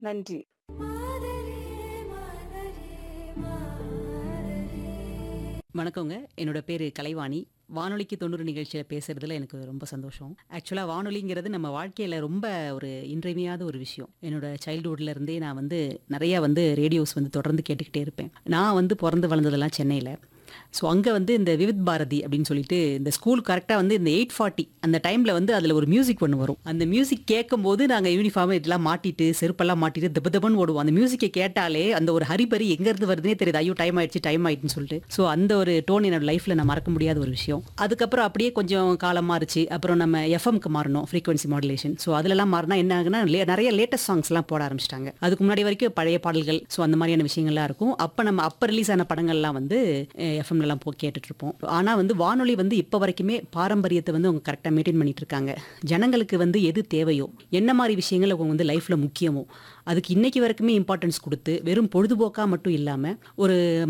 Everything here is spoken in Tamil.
நன்றி. வணக்கங்க. என்னோட பேரு கலைவாணி. வானொலிக்கு 90 நிகழ்ச்சியில பேசுறதுல எனக்கு ரொம்ப சந்தோஷம். ஆக்சுவலா வானொலிங்கிறது நம்ம வாழ்க்கையில ரொம்ப ஒரு இன்றியமையாத ஒரு விஷயம். என்னோட சைல்ட்ஹுட்ல இருந்தே நான் வந்து நெறைய வந்து ரேடியோஸ் வந்து தொடர்ந்து கேட்டுக்கிட்டே இருப்பேன். நான் வந்து பொறந்து வளர்ந்ததெல்லாம் சென்னையில. ஸோ அங்க வந்து இந்த விவித் பாரதி அப்படின்னு சொல்லிட்டு இந்த ஸ்கூல் கரெக்ட்டா வந்து இந்த 8:40 அந்த டைம்ல வந்து அதுல ஒரு மியூசிக் ஒண்ணு வரும். அந்த மியூசிக் கேட்கும்போது நாங்க யூனிஃபார்ம் இதெல்லாம் மாட்டிட்டு, செருப்பெல்லாம் மாட்டிட்டு தப தபன்னு ஓடுவோம். அந்த மியூசிக்க கேட்டாலே அந்த ஒரு ஹரிபரி எங்க இருந்து வருதுன்னே தெரியாது. ஐயோ! டைம் ஆயிடுச்சு, டைம் ஆயிடுச்சுன்னு சொல்லிட்டு. ஸோ அந்த ஒரு டோன் என்னோட லைஃப்ல நான் மறக்க முடியாத ஒரு விஷயம். அதுக்கப்புறம் அப்படியே கொஞ்சம் காலம் மாறுச்சு. அப்புறம் நம்ம எஃப்எம்க்கு மாறணும். Frequency modulation. ஸோ அதுலலாம் மாறுனா என்ன ஆகுன்னா, லே நெறைய லேட்டஸ்ட் சாங்ஸ்லாம் போட ஆரம்பிச்சுட்டாங்க. அதுக்கு முன்னாடி வரைக்கும் பழைய பாடல்கள், ஸோ அந்த மாரியான விஷயங்கள்லாம் இருக்கும். அப்ப நம்ம அப்ப ரிலீஸ் ஆன படங்கள்லாம் வந்து அ எஃப்எம்லலாம் போ கேட்டுட்ருப்போம். ஆனா வந்து வானொலி வந்து இப்ப வரைக்குமே பாரம்பரியத்த வந்து அவங்க கரெக்ட்டா மெயின்டெயின் பண்ணிட்டு இருக்காங்க. ஜனங்களுக்கு வந்து எது தேவையோ, என்ன மாரி விஷயங்கள் அவங்க வந்து லைஃப்ல முக்கியமோ, அதுக்கு இன்னைக்கு வரைக்குமே இம்பார்ட்டன்ஸ் குடுத்து, வெறும் பொழுதுபோக்கா மட்டும் இல்லாம, ஒரு